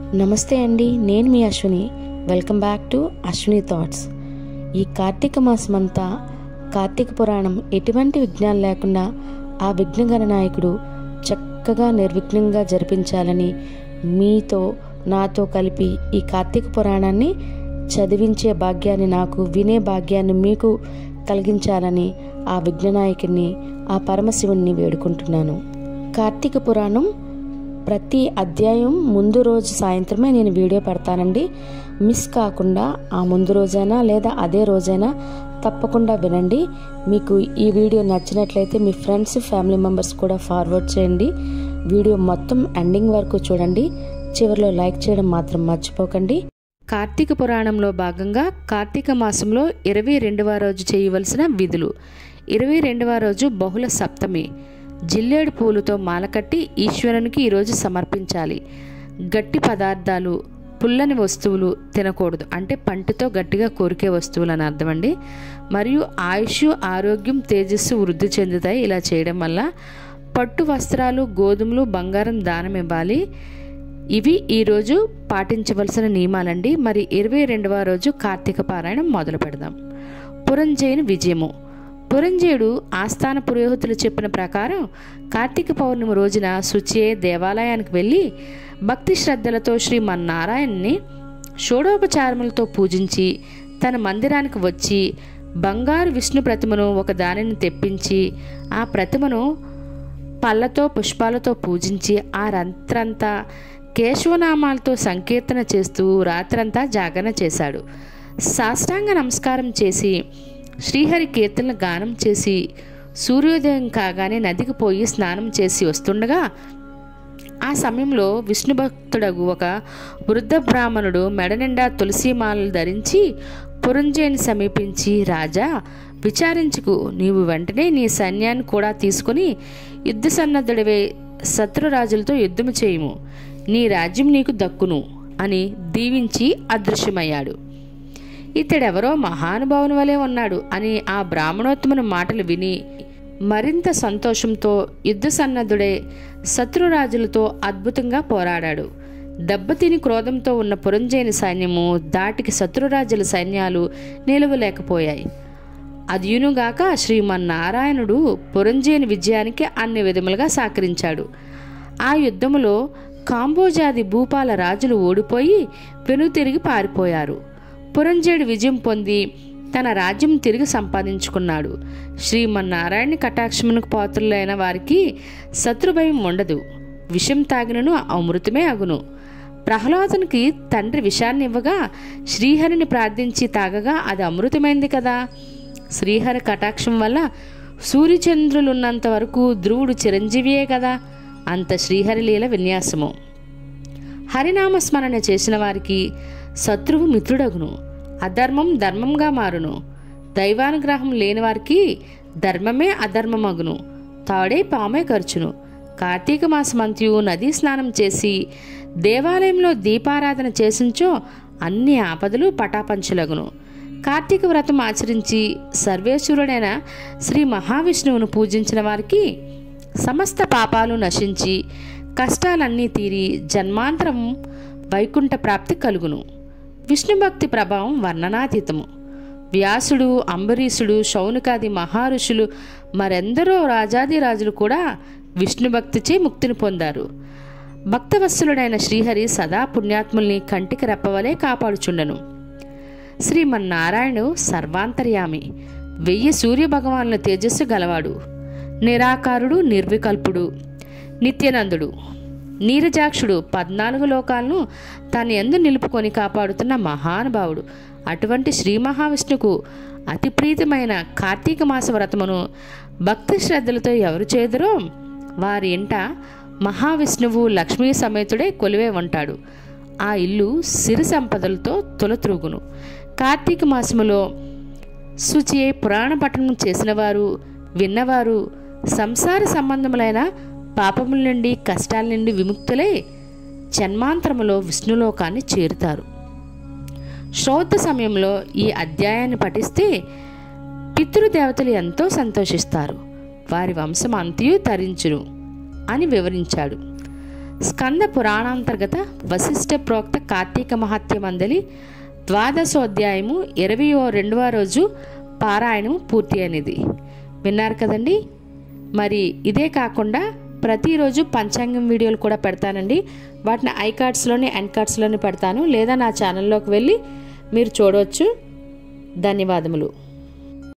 నమస్తే అండి నేను మీ Ashwini welcome back to Ashwini thoughts ఈ కార్తీక మాసం అంతా కార్తీక పురాణం ఎటువంటి విఘ్నాలు లేకుండా ఆ విఘ్నగణ నాయకుడు చక్కగా నిర్విఘ్నంగా జరిపించాలని మీతో నాతో కలిపి ఈ కార్తీక పురాణాన్ని చదివించే భాగ్యాన్ని నాకు వినే భాగ్యాన్ని మీకు కలిగించాలని ఆ విఘ్ననాయకుడిని ఆ పరమశివుణ్ణి వేడుకుంటున్నాను కార్తీక పురాణం ప్రతి అధ్యాయం ముందు రోజు సాయంత్రమే నేను వీడియో పెడతానండి మిస్ కాకుండా ఆ ముందు రోజైనా లేదా అదే రోజైనా తప్పకుండా వినండి మీకు ఈ వీడియో నచ్చినట్లయితే మీ ఫ్రెండ్స్ ఫ్యామిలీ మెంబర్స్ కూడా ఫార్వర్డ్ చేయండి వీడియో మొత్తం ఎండింగ్ వరకు చూడండి చివరిలో లైక్ చేయడం మాత్రం మర్చిపోకండి కార్తీక పురాణంలో భాగంగా కార్తీక మాసంలో ఇరవై రెండవ రోజు చేయవలసిన విధులు ఇరవై రెండవ రోజు బహుళ సప్తమి జిల్లేడు పూలతో మాల కట్టి ఈశ్వరునికి ఈరోజు సమర్పించాలి గట్టి పదార్థాలు పుల్లని వస్తువులు తినకూడదు అంటే పంటితో గట్టిగా కోరికే వస్తువులు అని అర్థం అండి మరియు ఆయుష్ ఆరోగ్యం తేజస్సు వృద్ధి చెందుతాయి ఇలా చేయడం వల్ల పట్టు వస్త్రాలు గోధుమలు బంగారం దానం ఇవ్వాలి ఇవి ఈరోజు పాటించవలసిన నియమాలండి మరి ఇరవై రెండవ రోజు కార్తీక పారాయణం మొదలు పెడదాం పురంజయుని విజయము పురంజయుడు ఆస్థాన పురోహితులు చెప్పిన ప్రకారం కార్తీక పౌర్ణమి రోజున శుచే దేవాలయానికి వెళ్ళి భక్తి శ్రద్ధలతో శ్రీమన్నారాయణ్ణి షోడోపచారములతో పూజించి తన మందిరానికి వచ్చి బంగారు విష్ణు ప్రతిమను ఒక దానిని తెప్పించి ఆ ప్రతిమను పళ్ళతో పుష్పాలతో పూజించి ఆ రాత్రంతా కేశవనామాలతో సంకీర్తన చేస్తూ రాత్రంతా జాగరణ చేశాడు సాష్టాంగ నమస్కారం చేసి శ్రీహరి కీర్తనలు గానం చేసి సూర్యోదయం కాగానే నదికి పోయి స్నానం చేసి వస్తుండగా ఆ సమయంలో విష్ణు భక్తుడగు ఒక వృద్ధ బ్రాహ్మణుడు మెడ నిండా తులసీమాలలు ధరించి పురంజయుని సమీపించి రాజా విచారించుకు నీవు వెంటనే నీ సైన్యాన్ని కూడా తీసుకుని యుద్ధ సన్నద్ధుడివే శత్రురాజులతో యుద్ధము చేయుము నీ రాజ్యం నీకు దక్కును అని దీవించి అదృశ్యమయ్యాడు ఇతడెవరో మహానుభావుని వలె ఉన్నాడు అని ఆ బ్రాహ్మణోత్తముని మాటలు విని మరింత సంతోషంతో యుద్ధ సన్నద్ధుడే శత్రురాజులతో అద్భుతంగా పోరాడాడు దెబ్బతిని క్రోధంతో ఉన్న పురంజయుని సైన్యము దాటికి శత్రురాజుల సైన్యాలు నిలవలేకపోయాయి అదియునుగాక శ్రీమన్నారాయణుడు పురంజయుని విజయానికి అన్ని విధములుగా సహకరించాడు ఆ యుద్ధములో కాంబోజాది భూపాల రాజులు ఓడిపోయి వెనుతిరిగి పారిపోయారు పురంజయుడు విజయం పొంది తన రాజ్యం తిరిగి సంపాదించుకున్నాడు శ్రీమన్నారాయణ కటాక్షమునకు పాత్రులైన వారికి శత్రుభయం ఉండదు విషం తాగినను అమృతమే అగును ప్రహ్లాదునికి తండ్రి విషాన్ని ఇవ్వగా శ్రీహరిని ప్రార్థించి తాగగా అది అమృతమైంది కదా శ్రీహరి కటాక్షం వల్ల సూర్యచంద్రులున్నంత వరకు ధ్రువుడు చిరంజీవియే కదా అంత శ్రీహరి లీల విన్యాసము హరినామస్మరణ చేసిన వారికి శత్రువు మిత్రుడగును అధర్మం ధర్మంగా మారును దైవానుగ్రహం లేని వారికి ధర్మమే అధర్మమగును తాడే పామే ఖర్చును కార్తీక మాసమంత్యు నదీ స్నానం చేసి దేవాలయంలో దీపారాధన చేసించో అన్ని ఆపదలు పటాపంచులగును కార్తీక వ్రతం ఆచరించి సర్వేశ్వరుడైన శ్రీ మహావిష్ణువును పూజించిన వారికి సమస్త పాపాలు నశించి కష్టాలన్నీ తీరి జన్మాంతరం వైకుంఠ ప్రాప్తి కలుగును విష్ణు భక్తి ప్రభావం వర్ణనాతీతము వ్యాసుడు అంబరీషుడు శౌనకాది మహర్షులు మరెందరో రాజాదిరాజులు కూడా విష్ణు భక్తిచే ముక్తిని పొందారు భక్తవత్సలుడైన శ్రీహరి సదా పుణ్యాత్ముల్ని కంటికి రెప్పవలే కాపాడుచుండను శ్రీమన్నారాయణు సర్వాంతర్యామి వెయ్యి సూర్య భగవానుల తేజస్సు గలవాడు నిరాకారుడు నిర్వికల్పుడు నిత్యనందుడు నీరజాక్షుడు పద్నాలుగు లోకాలను తన ఎందు నిలుపుకొని కాపాడుతున్న మహానుభావుడు అటువంటి శ్రీ మహావిష్ణుకు అతి ప్రీతమైన కార్తీక మాస వ్రతమును భక్తి శ్రద్ధలతో ఎవరు చేదురో వారి ఇంట మహావిష్ణువు లక్ష్మీ సమేతుడే కొలివే ఉంటాడు ఆ ఇల్లు సిరి సంపదలతో తొలతృగును కార్తీక మాసములో శుచి పురాణ పఠనం చేసినవారు విన్నవారు సంసార సంబంధములైన పాపముల నుండి కష్టాల నుండి విముక్తులై జన్మాంతరములో విష్ణులోకాన్ని చేరుతారు శ్రౌత సమయంలో ఈ అధ్యాయాన్ని పఠిస్తే పితృదేవతలు ఎంతో సంతోషిస్తారు వారి వంశం అంతయు తరించును అని వివరించాడు స్కంద పురాణాంతర్గత వశిష్ఠ ప్రోక్త కార్తీక మహత్య మందలి ద్వాదశోధ్యాయము ఇరవయో రెండవ రోజు పారాయణము పూర్తి అనేది విన్నారు కదండి మరి ఇదే కాకుండా ప్రతిరోజు పంచాంగం వీడియోలు కూడా పెడతానండి వాటిని ఐ కార్డ్స్లోని ఎండ్ కార్డ్స్లోని పెడతాను లేదా నా ఛానల్లోకి వెళ్ళి మీరు చూడవచ్చు ధన్యవాదములు